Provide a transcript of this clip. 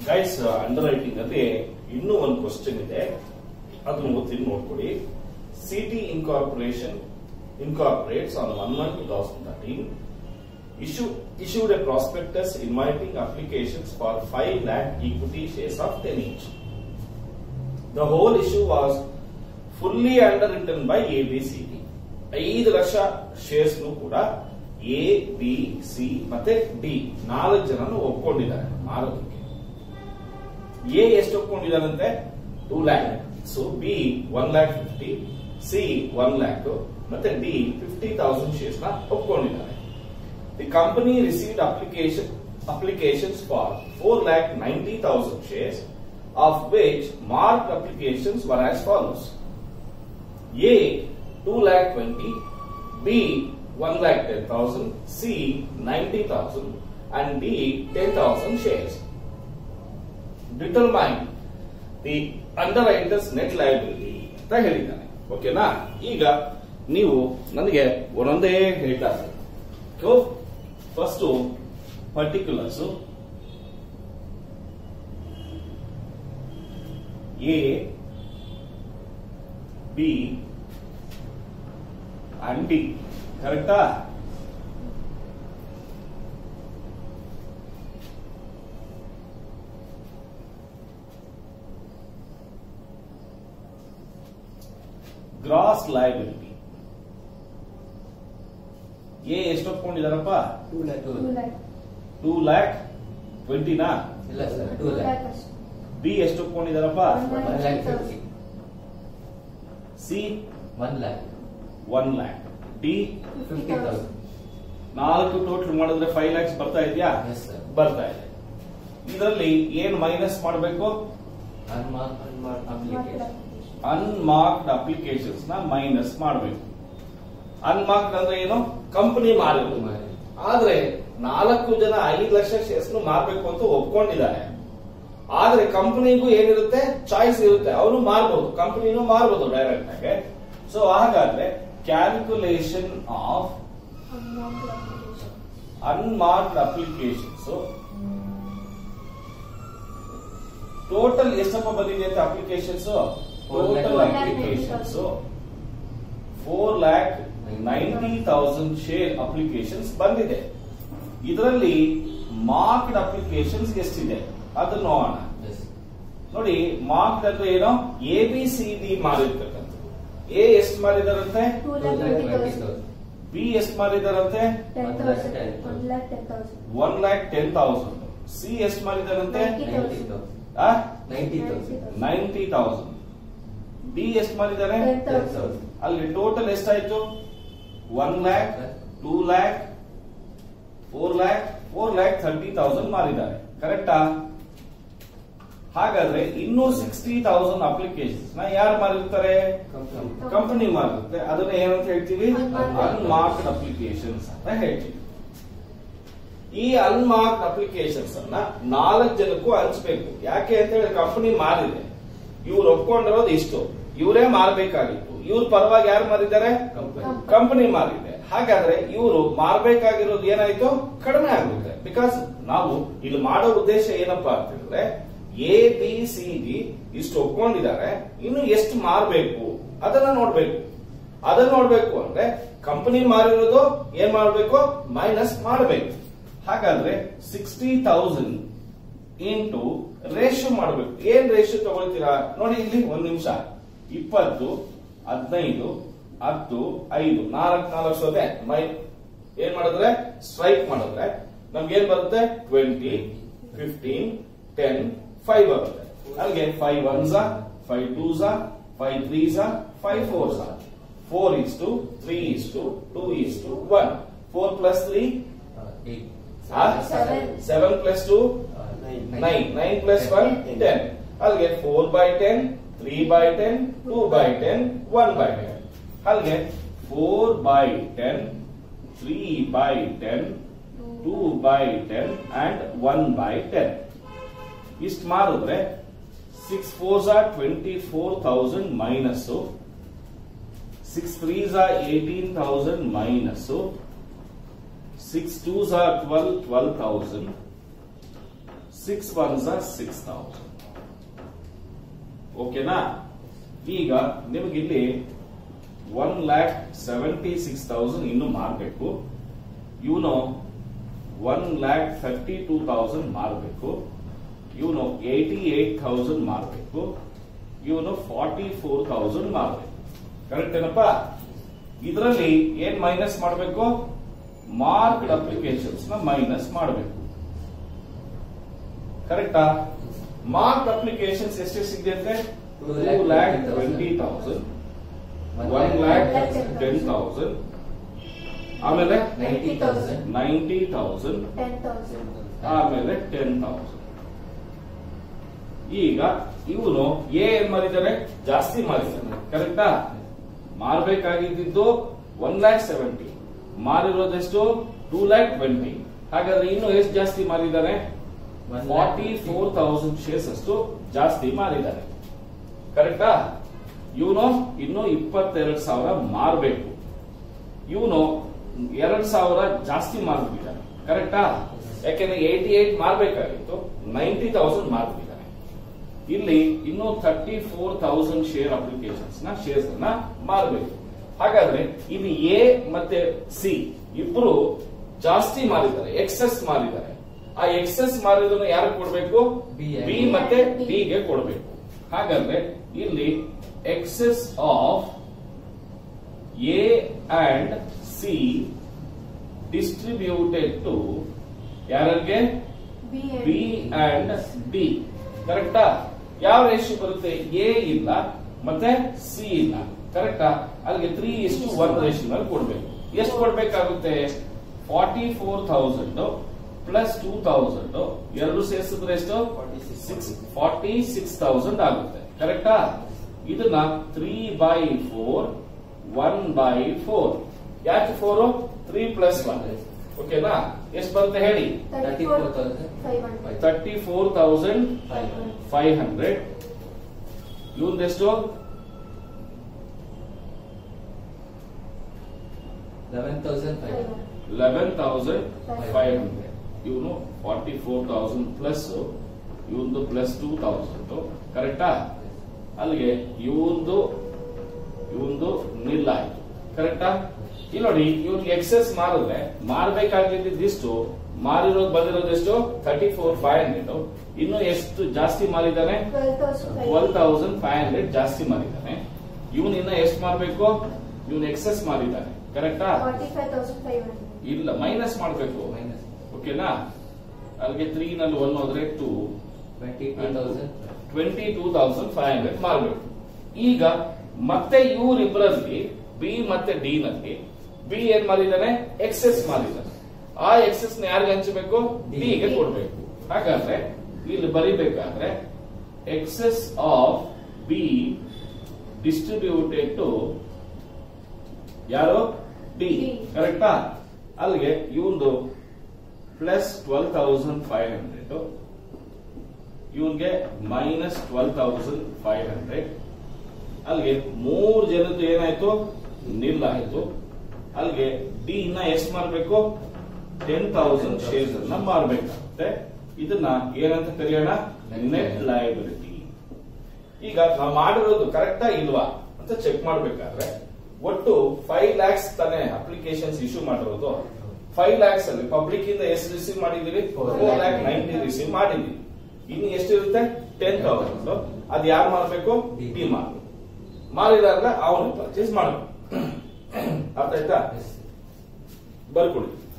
Guys under writing ಅಲ್ಲಿ ಇನ್ನೂ ಒಂದು ಕ್ವಶನ್ ಇದೆ ಅದನ್ನು ಓದ್ತೀನಿ ನೋಡ್ಕೊಡಿ city incorporation incorporates on one one two thousand thirteen issue, issued a prospectus inviting applications for 5 lakh equity shares of 10 each. The whole issue was fully underwritten by ABCD. ಐದು lakh shares ಕೂಡ A B C ಮತ್ತೆ D ನಾಲ್ಕು ಜನನು ಒಪ್ಕೊಂಡಿದ್ದಾರೆ ಮಾರೋದಕ್ಕೆ A ಎಷ್ಟು ಒಪ್ಕೊಂಡಿದ್ದಾರಂತೆ two lakh so B one lakh fifty C one lakh ಮತ್ತೆ ಡಿ ಫಿಫ್ಟಿ ತೌಸಂಡ್ ಶೇರ್ಸ್ ನ ಒಪ್ಕೊಂಡಿದ್ದಾರೆ The company received application applications for 4 lakh 90,000 shares, of which marked applications were as follows: A 2 lakh 20, B 1 lakh 10,000, C 90,000, and D 10,000 shares. Determine the underwriter's net liability ಅಂತ ಹೇಳಿದ್ದಾನೆ ಓಕೆನಾ ಈಗ ನೀವು ನನಗೆ ಒಂದೊಂದೇ ಹೇಳ್ತಾ ಇದ್ದೀರಿ so first particulars A B and D ಕರೆಕ್ಟಾ ಗ್ರಾಸ್ ಲಯಬಿಲಿಟಿ ಎ ಎಷ್ಟು ಒಪ್ಕೊಂಡಿದಾರಪ್ಪ two lakh two lakh two lakh ಟ್ವೆಂಟಿನಾ ಇಲ್ಲ sir two two lakh lakh ಅಷ್ಟೇ ಬಿ ಎಷ್ಟು ಒಪ್ಕೊಂಡಿದಾರಪ್ಪ One one lakh fifty C one lakh one lakh D fifty thousand ನಾಲ್ಕು ಟೋಟಲ್ ಮಾಡಿದ್ರೆ ಫೈವ್ ಲ್ಯಾಕ್ಸ್ ಬರ್ತಾ ಇದೆಯಾ ಎಸ್ ಸರ್ ಬರ್ತಾ ಇದೆ ಇದರಲ್ಲಿ ಏನ್ ಮೈನಸ್ ಮಾಡಬೇಕು unmark unmark application unmarked applications ನ ಮೈನಸ್ ಮಾಡಬೇಕು ಅನ್ಮಾರ್ಕ್ಡ್ ಅಂದ್ರೆ ಏನು ಕಂಪನಿ ಮಾರಿರೋದು ಆದ್ರೆ ನಾಲ್ಕು ಜನ ಐದು ಲಕ್ಷ ಶೇರ್ಸ್ ಮಾರ್ಬೇಕು ಅಂತ ಒಪ್ಕೊಂಡಿದ್ದಾರೆ ಆದ್ರೆ ಕಂಪನಿಗೂ ಏನಿರುತ್ತೆ ಚಾಯ್ಸ್ ಇರುತ್ತೆ ಅವನು ಮಾರ್ಬೋದು ಕಂಪನಿನೂ ಮಾರ್ಬೋದು ಡೈರೆಕ್ಟ್ ಆಗಿ ಸೊ ಹಾಗಾದ್ರೆ calculation of unmarked applications total ಎಷ್ಟಪ್ಪ ಬಂದಿದೆ ಅಂತ applications Four lakh total ninety applications thousand. Four lakh ninety thousand share applications ಬಂದಿದೆ ಇದರಲ್ಲಿ ಮಾರ್ಕ್ಡ್ ಅಪ್ಲಿಕೇಶನ್ಸ್ ಎಷ್ಟಿದೆ ಅದನ್ನ ನೋಡೋಣ ಎಸ್ ನೋಡಿ ಮಾರ್ಕ್ಡ್ ಅಂದ್ರೆ ಏನು ಎ ಬಿ ಸಿ ಡಿ ಮಾರಿರ್ತಕ್ಕಂಥದ್ದು ಎ ಎಷ್ಟು ಮಾರಿದಾರಂತೆ two two lakh lakh twenty twenty thousand thousand B ಎಷ್ಟು ಮಾರಿದಾರಂತೆ ten One lakh thousand ten one lakh ten thousand one lakh ten thousand C ಎಷ್ಟು ಮಾರಿದಾರಂತೆ Ninety. Ninety thousand ninety thousand ninety thousand D ಎಷ್ಟು ಮಾರಿದ್ದಾರೆ ten ten thousand thousand ಅಲ್ಲಿ total ಎಷ್ಟಾಯ್ತು one lakh two lakh four lakh four lakh thirty thousand ಮಾರಿದ್ದಾರೆ ಕರೆಕ್ಟಾ ಹಾಗಾದ್ರೆ ಇನ್ನೂ ಸಿಕ್ಸ್ಟಿ ತೌಸಂಡ್ ಅಪ್ಲಿಕೇಶನ್ಸ್ ನ ಯಾರು ಮಾರಿರ್ತಾರೆ ಕಂಪನಿ ಕಂಪನಿ ಮಾರಿರುತ್ತೆ ಅದನ್ನ ಏನಂತ ಹೇಳ್ತೀವಿ Unmarked. ಅನ್ಮಾರ್ಕ್ಡ್ ಅಪ್ಲಿಕೇಶನ್ಸ್ ಅಂತ ಹೇಳ್ತೀವಿ ಈ ಅನ್ಮಾರ್ಕ್ಡ್ ಅಪ್ಲಿಕೇಶನ್ಸ್ ಅನ್ನ ನಾಲ್ಕು ಜನಕ್ಕೂ ಹಂಚ್ಬೇಕು ಯಾಕೆ ಅಂತ ಹೇಳಿ ಕಂಪನಿ ಮಾರಿದೆ ಇವ್ರು ಒಪ್ಕೊಂಡಿರೋದು ಇಷ್ಟು ಇವರೇ ಮಾರಬೇಕಾಗಿತ್ತು ಇವ್ರ ಪರವಾಗಿ ಯಾರು ಮಾರಿದ್ದಾರೆ ಕಂಪನಿ ಕಂಪನಿ ಮಾರಿದೆ ಹಾಗಾದ್ರೆ ಇವರು ಮಾರಬೇಕಾಗಿರೋದು ಏನಾಯ್ತು ಕಡಿಮೆ ಆಗುತ್ತೆ ಬಿಕಾಸ್ ನಾವು ಇಲ್ಲಿ ಮಾಡೋ ಉದ್ದೇಶ ಏನಪ್ಪಾ ಅಂತ ಹೇಳಿದ್ರೆ ಎ ಬಿ ಸಿ ಡಿ ಇಷ್ಟು ಒಪ್ಕೊಂಡಿದ್ದಾರೆ ಇನ್ನು ಎಷ್ಟು ಮಾರಬೇಕು ಅದನ್ನ ನೋಡ್ಬೇಕು ಅದನ್ನ ನೋಡ್ಬೇಕು ಅಂದ್ರೆ ಕಂಪನಿ ಮಾರಿರೋದು ಏನ್ ಮಾಡ್ಬೇಕು ಮೈನಸ್ ಮಾಡಬೇಕು ಹಾಗಾದ್ರೆ ಸಿಕ್ಸ್ಟಿ ತೌಸಂಡ್ ಇಂಟು ರೇಷಿಯೋ ಮಾಡಬೇಕು ಏನ್ ರೇಷಿಯೋ ತಗೊಳ್ತೀರಾ ನೋಡಿ ಇಲ್ಲಿ ಒಂದ್ ನಿಮಿಷ ಇಪ್ಪತ್ತು ಹದಿನೈದು ಹತ್ತು ಐದು ನಾಲ್ಕು ನಾಲ್ಕು ಸೋದೆ ಮೈ ಏನ್ ಮಾಡಿದ್ರೆ ಸ್ಟ್ರೈಕ್ ಮಾಡಿದ್ರೆ ನಮ್ಗೆ ಏನ್ ಬರುತ್ತೆ ಟ್ವೆಂಟಿ ಫಿಫ್ಟೀನ್ ಟೆನ್ ಫೈವ್ ಬರುತ್ತೆ ಅಲ್ಲಿಗೆ ಫೈವ್ ಒನ್ ಝಾ ಫೈವ್ ಟೂ ಝಾ ಫೈವ್ ತ್ರೀ ಝಾ ಫೈವ್ ಫೋರ್ ಝಾ four is to three is to two is to one four plus three eight Seven. Seven plus two nine nine plus one ten ಅಲ್ಲಿಗೆ four by ten three by ten two by ten one by ten ಅಲ್ಲಿಗೆ four by ten three by ten two by ten and one by ten ಇಷ್ಟು ಮಾಡಿದ್ರೆ six four Jha twenty four thousand minus six three ಝಾ eighteen thousand minus six two ಝಾ twelve twelve thousand six one six thousand ಓಕೆನಾ ಈಗ ನಿಮಗಿಲ್ಲಿ one lakh seventy six thousand ಇನ್ನು ಮಾರಬೇಕು ಇವನು one lakh thirty two thousand ಮಾರಬೇಕು ಇವನು ಏಯ್ಟಿ ಏಟ್ ಥೌಸಂಡ್ ಮಾರಬೇಕು ಇವನು ಫಾರ್ಟಿ ಫೋರ್ ತೌಸಂಡ್ ಮಾರಬೇಕು ಕರೆಕ್ಟ್ ಏನಪ್ಪ ಇದರಲ್ಲಿ ಏನ್ ಮೈನಸ್ ಮಾಡಬೇಕು ಮಾರ್ಕ್ಡ್ ಅಪ್ಲಿಕೇಶನ್ಸ್ ನ ಮೈನಸ್ ಮಾಡಬೇಕು ಕರೆಕ್ಟಾ ಮಾರ್ಕ್ ಅಪ್ಲಿಕೇಶನ್ಸ್ ಎಷ್ಟೆಷ್ಟಿದೆ ಅಂದ್ರೆ two lakh twenty thousand one lakh ten thousand ಆಮೇಲೆ ninety thousand ninety thousand ten thousand ಆಮೇಲೆ ಟೆನ್ ತೌಸಂಡ್ ಈಗ ಇವನು ಎ ಏನ್ ಮಾಡಿದ್ದಾರೆ ಜಾಸ್ತಿ ಮಾಡಿದ್ದಾನೆ ಕರೆಕ್ಟಾ ಮಾರ್ಬೇಕಾಗಿದ್ದು ಒನ್ ಲ್ಯಾಕ್ ಸೆವೆಂಟಿ ಮಾರಿರೋದೆಷ್ಟು ಟೂ ಲ್ಯಾಕ್ ಟ್ವೆಂಟಿ ಹಾಗಾದ್ರೆ ಇನ್ನು ಎಷ್ಟು ಜಾಸ್ತಿ ಮಾರಿದ್ದಾರೆ ಫಾರ್ಟಿ ಫೋರ್ ತೌಸಂಡ್ ಶೇರ್ಸ್ ಅಷ್ಟು ಜಾಸ್ತಿ ಮಾರಿದ್ದಾರೆ ಕರೆಕ್ಟಾ ಇವನು ಇನ್ನು ಇಪ್ಪತ್ತೆರಡು ಸಾವಿರ ಮಾರಬೇಕು ಇವನು ಎರಡ್ ಸಾವಿರ ಜಾಸ್ತಿ ಮಾರ್ಬಿಟ್ಟಿದ್ದಾನೆ ಕರೆಕ್ಟಾ ಯಾಕೆಂದ್ರೆ ಏಯ್ಟಿ ಏಟ್ ಮಾರ್ಬೇಕಾಗಿತ್ತು ನೈಂಟಿ ತೌಸಂಡ್ ಮಾರ್ಬಿಟ್ಟಿದ್ದಾನೆ ಇಲ್ಲಿ ಇನ್ನು thirty four thousand share applications ನ ಶೇರ್ಸ್ ಅನ್ನ ಮಾರಬೇಕು ಹಾಗಾದ್ರೆ ಇಲ್ಲಿ ಎ ಮತ್ತೆ ಸಿ ಇಬ್ರು ಜಾಸ್ತಿ ಮಾರಿದ್ದಾರೆ ಎಕ್ಸೆಸ್ ಮಾರಿದ್ದಾರೆ ಆ ಎಕ್ಸೆಸ್ ಮಾರಿದನ್ನು ಯಾರು ಕೊಡ್ಬೇಕು B ಬಿ ಮತ್ತೆ ಡಿ ಗೆ ಕೊಡಬೇಕು ಹಾಗಾದ್ರೆ ಇಲ್ಲಿ excess of A and C distributed to ಯಾರಿಗೆ ಬಿ ಬಿ ಅಂಡ್ ಡಿ ಕರೆಕ್ಟಾ ಯಾವ ರೇಷಿಯೋ ಬರುತ್ತೆ ಎ ಇಲ್ಲ ಮತ್ತೆ ಸಿ ಇಲ್ಲ ಕರೆಕ್ಟಾ ಅಲ್ಲಿಗೆ ತ್ರೀ ಇಷ್ಟು ಒನ್ ರೇಷಿಯೋನಲ್ಲಿ ಕೊಡ್ಬೇಕು ಎಷ್ಟು ಕೊಡ್ಬೇಕಾಗುತ್ತೆ forty four thousand plus two thousand ಎರಡು ಸೇರಿಸಿದ್ರೆ ಎಷ್ಟು ಸಿಕ್ಸ್ ಫಾರ್ಟಿ ಸಿಕ್ಸ್ ತೌಸಂಡ್ ಆಗುತ್ತೆ ಕರೆಕ್ಟಾ ಇದನ್ನ three by four one by four ಯಾಕೆ ಫೋರ್ ತ್ರೀ ಪ್ಲಸ್ ಒನ್ ಓಕೆನಾ ಎಷ್ಟು ಬರುತ್ತೆ ಹೇಳಿ thirty four five hundred thirty four thousand five hundred five hundred ಇವಂದೆಷ್ಟು eleven thousand five five hundred eleven thousand five hundred ಇವನು ಫಾರ್ಟಿ ಫೋರ್ ತೌಸಂಡ್ ಪ್ಲಸ್ ಇವಂದು plus two thousand ಕರೆಕ್ಟಾ ಅಲ್ಲಿಗೆ ಇವಂದು ಇವಂದು ನಿಲ್ ಆಯ್ತು ಕರೆಕ್ಟಾ ಇಲ್ಲಿ ನೋಡಿ ಇವ್ನಿಗೆ ಎಕ್ಸೆಸ್ ಮಾರಿದ್ರೆ ಮಾರ್ಬೇಕಾಗಿದ್ದಿಷ್ಟು ಮಾರಿರೋದು ಬಂದಿರೋದು ಎಷ್ಟು ತರ್ಟಿ ಫೋರ್ ಫೈವ್ ಹಂಡ್ರೆಡ್ ಇನ್ನು ಎಷ್ಟು ಜಾಸ್ತಿ ಮಾರಿದ್ದಾನೆ twelve thousand five twelve thousand five hundred ಜಾಸ್ತಿ ಮಾರಿದ್ದಾನೆ ಇವನ್ ಇನ್ನ ಎಷ್ಟು ಮಾರ್ಬೇಕು ಇವನ್ ಎಕ್ಸೆಸ್ ಮಾರಿದ್ದಾನೆ ಕರೆಕ್ಟಾ forty five thousand five hundred ಇಲ್ಲ ಮೈನಸ್ ಮಾಡ್ಬೇಕು ಮೈನಸ್ ಓಕೆನಾ ಅಲ್ಲಿಗೆ ತ್ರೀ ನಲ್ಲಿ ಒನ್ ಹೋದ್ರೆ two twenty two thousand twenty two thousand five hundred ಮಾರ್ಬೇಕು ಈಗ ಮತ್ತೆ ಇವರಿಬ್ಬರಲ್ಲಿ ಬಿ ಮತ್ತೆ ಡಿ ನಲ್ಲಿ ಬಿ ಏನ್ ಮಾಡಿದ್ದಾನೆ ಎಕ್ಸೆಸ್ ಮಾಡಿದ್ದಾನೆ ಆ ಎಕ್ಸೆಸ್ ನ ಯಾರಿಗೆ ಹಂಚಬೇಕು D. ಡಿ ಗೆ ಕೊಡ್ಬೇಕು ಹಾಗಾದ್ರೆ ಇಲ್ಲಿ ಬರಿಬೇಕಾದ್ರೆ excess of B distributed to ಯಾರು ಡಿ D. ಕರೆಕ್ಟಾ ಅಲ್ಲಿಗೆ ಇವಂದು plus twelve thousand five hundred ಇವನ್ಗೆ minus twelve thousand five hundred ಅಲ್ಲಿಗೆ ಮೂರು ಜನದ್ದು ಏನಾಯ್ತು ನಿಲ್ ಆಯ್ತು ಅಲ್ಲಿಗೆ ಡಿ ಇನ್ನ ಎಷ್ಟು ಮಾರ್ಬೇಕು ಟೆನ್ ತೌಸಂಡ್ ಶೇರ್ಸ್ ಅನ್ನ ಮಾರ್ಬೇಕಾಗುತ್ತೆ ಇದನ್ನ ಏನಂತ ಕರೆಯೋಣ ನೆಟ್ ಲಯಬಿಲಿಟಿ ಈಗ ನಾವು ಮಾಡಿರೋದು ಕರೆಕ್ಟಾ ಇಲ್ವಾ ಅಂತ ಚೆಕ್ ಮಾಡ್ಬೇಕಾದ್ರೆ ಒಟ್ಟು ಫೈವ್ ಲ್ಯಾಕ್ಸ್ ತಾನೇ ಅಪ್ಲಿಕೇಶನ್ಸ್ ಇಶ್ಯೂ ಮಾಡಿರೋದು ಫೈವ್ ಲ್ಯಾಕ್ಸ್ ಅಲ್ಲಿ ಪಬ್ಲಿಕ್ ಇಂದ ಎಷ್ಟು ರಿಸೀವ್ ಮಾಡಿದೀವಿ Four four lakh ninety receive ಮಾಡಿದೀವಿ ಇನ್ನು ಎಷ್ಟಿರುತ್ತೆ ಟೆನ್ ತೌಸಂಡ್ ಅದು ಯಾರು ಮಾರ್ಬೇಕು D. ಡಿ ಮಾರ್ಬೇಕು ಮಾರಿದಾಗ ಅವನು ಪರ್ಚೇಸ್ ಮಾಡಬೇಕು ಅರ್ಥ ಆಯ್ತಾ ಬರ್ಕೊಳ್ಳಿ